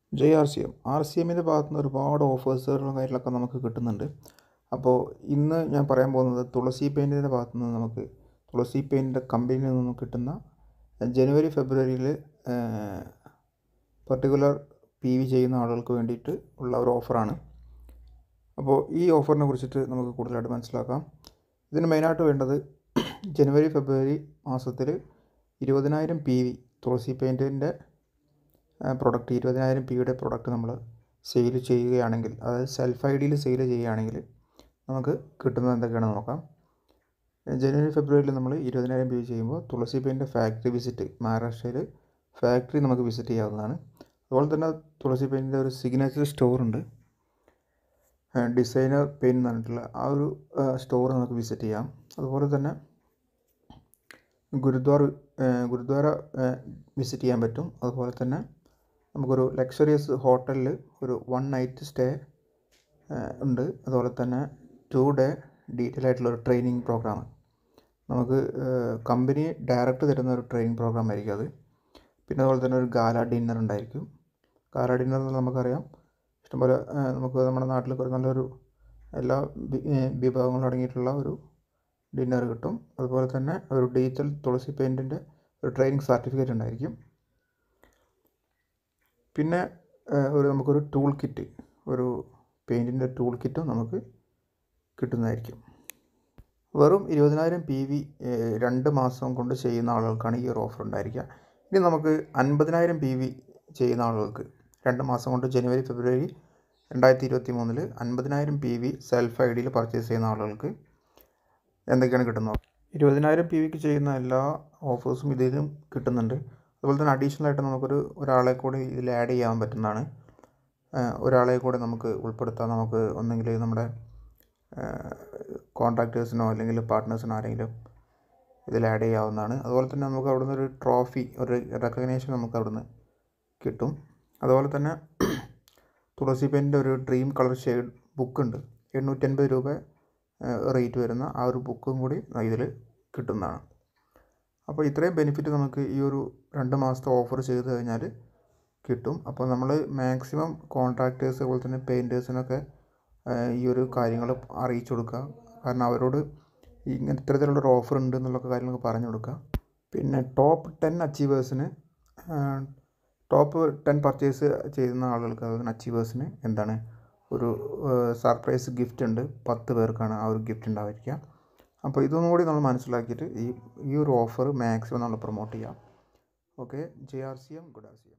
J R C M R C എമ്മിൻ്റെ ഭാഗത്തു നിന്ന് ഒരുപാട് ഓഫേഴ്സുകളും കാര്യങ്ങളൊക്കെ നമുക്ക് കിട്ടുന്നുണ്ട് അപ്പോൾ ഇന്ന് ഞാൻ പറയാൻ പോകുന്നത് തുളസി പെയിൻറ്റിൻ്റെ ഭാഗത്തു നിന്ന് നമുക്ക് തുളസി പെയിൻറ്റിൻ്റെ കമ്പനിയിൽ നിന്നും കിട്ടുന്ന ജനുവരി ഫെബ്രുവരിയിൽ പർട്ടിക്കുലർ പി വി ചെയ്യുന്ന ആളുകൾക്ക് വേണ്ടിയിട്ട് ഉള്ള ഒരു ഓഫറാണ് അപ്പോൾ ഈ ഓഫറിനെ കുറിച്ചിട്ട് നമുക്ക് കൂടുതലായിട്ട് മനസ്സിലാക്കാം ഇതിന് മെയിനായിട്ട് വേണ്ടത് ജനുവരി ഫെബ്രുവരി മാസത്തിൽ ഇരുപതിനായിരം പി വി തുളസി പെയിൻറ്റിൻ്റെ പ്രൊഡക്റ്റ് ഇരുപതിനായിരം പിയുടെ പ്രൊഡക്റ്റ് നമ്മൾ സെയിൽ ചെയ്യുകയാണെങ്കിൽ അതായത് സെൽഫ് ഐ ഡിയിൽ സെയിൽ ചെയ്യുകയാണെങ്കിൽ നമുക്ക് കിട്ടുന്നത് എന്തൊക്കെയാണെന്ന് നോക്കാം ജനുവരി ഫെബ്രുവരിയിൽ നമ്മൾ ഇരുപതിനായിരം പി ചെയ്യുമ്പോൾ തുളസി പെയിൻ്റെ ഫാക്ടറി വിസിറ്റ് മഹാരാഷ്ട്രയിൽ ഫാക്ടറി നമുക്ക് വിസിറ്റ് ചെയ്യാവുന്നതാണ് അതുപോലെ തന്നെ തുളസി പെയിൻറ്റിൻ്റെ ഒരു സിഗ്നേച്ചർ സ്റ്റോറുണ്ട് ഡിസൈനർ പെയിൻ എന്ന് പറഞ്ഞിട്ടുള്ള ആ ഒരു സ്റ്റോർ നമുക്ക് വിസിറ്റ് ചെയ്യാം അതുപോലെ തന്നെ ഗുരുദ്വാർ ഗുരുദ്വാര വിസിറ്റ് ചെയ്യാൻ പറ്റും അതുപോലെ തന്നെ നമുക്കൊരു ലക്ഷറിയസ് ഹോട്ടലിൽ ഒരു വൺ നൈറ്റ് സ്റ്റേ ഉണ്ട് അതുപോലെ തന്നെ ടു ഡേ ഡീറ്റെയിൽ ആയിട്ടുള്ള ഒരു ട്രെയിനിങ് പ്രോഗ്രാം നമുക്ക് കമ്പനി ഡയറക്റ്റ് തരുന്ന ഒരു ട്രെയിനിങ് പ്രോഗ്രാം ആയിരിക്കും അത് പിന്നെ അതുപോലെ തന്നെ ഒരു ഗാല ഡിന്നർ ഉണ്ടായിരിക്കും ഗാല ഡിന്നർ എന്ന് നമുക്കറിയാം ഇഷ്ടംപോലെ നമുക്ക് നമ്മുടെ നാട്ടിൽ കുറേ നല്ലൊരു എല്ലാ വിഭവങ്ങളും അടങ്ങിയിട്ടുള്ള ഒരു ഡിന്നർ കിട്ടും അതുപോലെ തന്നെ ഒരു ഡിജിറ്റൽ തുളസി പെയിൻറ്റിൻ്റെ ഒരു ട്രെയിനിങ് സർട്ടിഫിക്കറ്റ് ഉണ്ടായിരിക്കും പിന്നെ ഒരു നമുക്കൊരു ടൂൾ കിറ്റ് ഒരു പെയിൻറ്റിൻ്റെ ടൂൾ കിറ്റും നമുക്ക് കിട്ടുന്നതായിരിക്കും വെറും ഇരുപതിനായിരം പി വി രണ്ട് മാസം കൊണ്ട് ചെയ്യുന്ന ആളുകൾക്കാണ് ഈ ഒരു ഓഫർ ഉണ്ടായിരിക്കുക ഇനി നമുക്ക് അൻപതിനായിരം പി വി ചെയ്യുന്ന ആളുകൾക്ക് രണ്ട് മാസം കൊണ്ട് ജനുവരി ഫെബ്രുവരി രണ്ടായിരത്തി ഇരുപത്തി മൂന്നിൽ അൻപതിനായിരം പി വി സെൽഫ് ഐ ഡിയിൽ പർച്ചേസ് ചെയ്യുന്ന ആളുകൾക്ക് എന്തൊക്കെയാണ് കിട്ടുന്നത് ഇരുപതിനായിരം പി വിക്ക് ചെയ്യുന്ന എല്ലാ ഓഫേഴ്സും ഇതിലും കിട്ടുന്നുണ്ട് അതുപോലെ തന്നെ അഡീഷണൽ ആയിട്ട് നമുക്കൊരു ഒരാളെ കൂടി ഇതിൽ ആഡ് ചെയ്യാൻ പറ്റുന്നതാണ് ഒരാളെ കൂടെ നമുക്ക് ഉൾപ്പെടുത്താം നമുക്ക് ഒന്നെങ്കിൽ നമ്മുടെ കോൺട്രാക്ടേഴ്സിനോ അല്ലെങ്കിൽ പാർട്ട്നേഴ്സിനോ ആരെങ്കിലും ഇതിൽ ആഡ് ചെയ്യാവുന്നതാണ് അതുപോലെ തന്നെ നമുക്ക് അവിടുന്ന് ഒരു ട്രോഫി ഒരു റെക്കഗ്നേഷൻ നമുക്ക് അവിടുന്ന് കിട്ടും അതുപോലെ തന്നെ തുളസി പെയിൻ്റെ ഒരു ഡ്രീം കളർ ഷെയ്ഡ് ബുക്കുണ്ട് എണ്ണൂറ്റൻപത് രൂപ റേറ്റ് വരുന്ന ആ ഒരു ബുക്കും കൂടി ഇതിൽ കിട്ടുന്നതാണ് അപ്പോൾ ഇത്രയും ബെനിഫിറ്റ് നമുക്ക് ഈ ഒരു രണ്ട് മാസത്തെ ഓഫർ ചെയ്ത് കഴിഞ്ഞാൽ കിട്ടും അപ്പോൾ നമ്മൾ മാക്സിമം കോൺട്രാക്ടേഴ്സ് അതുപോലെ തന്നെ പെയിൻറ്റേഴ്സിനൊക്കെ ഈ ഒരു കാര്യങ്ങൾ അറിയിച്ചു കൊടുക്കുക കാരണം അവരോട് ഇങ്ങനെ ഇത്തരത്തിലുള്ളൊരു ഓഫർ ഉണ്ട് എന്നുള്ള കാര്യങ്ങളൊക്കെ പറഞ്ഞു കൊടുക്കുക പിന്നെ ടോപ്പ് ടെൻ അച്ചീവേഴ്സിന് ടോപ്പ് ടെൻ പർച്ചേസ് ചെയ്യുന്ന ആളുകൾക്ക് അതുപോലെ അച്ചീവേഴ്സിന് എന്താണ് ഒരു സർപ്രൈസ് ഗിഫ്റ്റ് ഉണ്ട് പത്ത് പേർക്കാണ് ആ ഒരു ഗിഫ്റ്റ് ഉണ്ടായിരിക്കുക അപ്പോൾ ഇതൊന്നും കൂടി നമ്മൾ മനസ്സിലാക്കിയിട്ട് ഈ ഈ ഒരു ഓഫർ മാക്സിമം നമ്മൾ പ്രൊമോട്ട് ചെയ്യാം okay J R C M good R C M